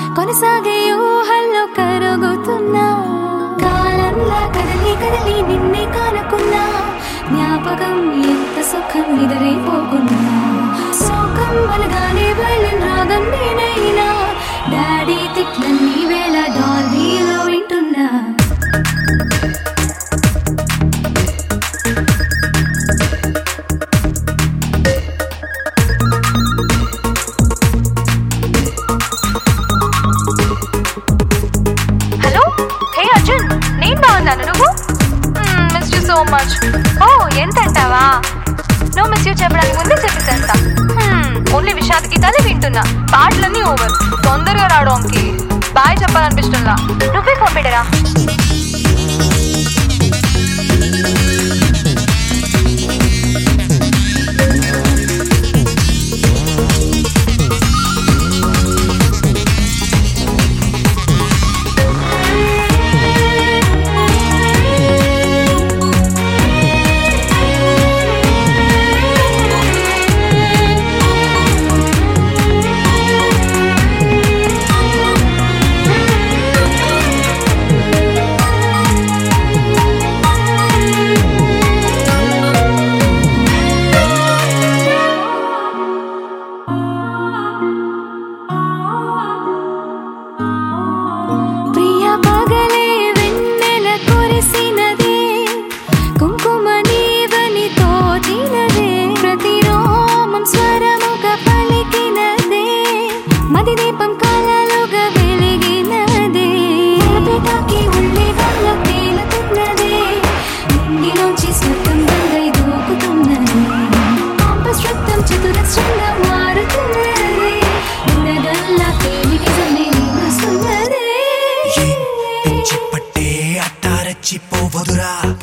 కొనసాగే ఊహల్లో కరుగుతున్నా కాలంలా కదలి కదలి నిన్నే కానుకున్నా జ్ఞాపకం ఎంత సుఖం నిదరైపోకున్నా శోకం అనగానే వెళ్ళిన రాగం నేనైనా డాడీ తిట్లన్నీ వేళ డాల్బీలో వింటున్నా హలో హే అర్జున్ నేను బాగున్నాను నువ్వు మిస్ యూ సో మచ్ ఓ ఎంత అంటావా నో మిస్ యూ చెప్పడానికి ముందే చెప్పేసేస్తా ఓన్లీ విషాద గీతాలే వింటున్నా పాటలన్నీ ఓవర్ తొందరగా రావడానికి బాయ్ చెప్పాలనిపిస్తుందా నువ్వే ఫోన్ పెట్టరా ప్రియ పగలే వెన్నెల కురిసినదే కుంకుమ నీవని తోచినదే ప్రతి రోమం స్వరముగా పలికినదే మది దీపం కలలుగా వెలిగినదే పేటాకి ఉండే వల్ల తేలుతున్నదే నింగిలోంచి స్వతం గంగై దూకుతున్నదే కాంపస్ రక్తం చతురస్రంగా మారుతున్నదే ఉండగల్లా తేలి నిజమే వస్తున్నదే పిచ్చి పట్టే అట్టారచ్చి పోవదురా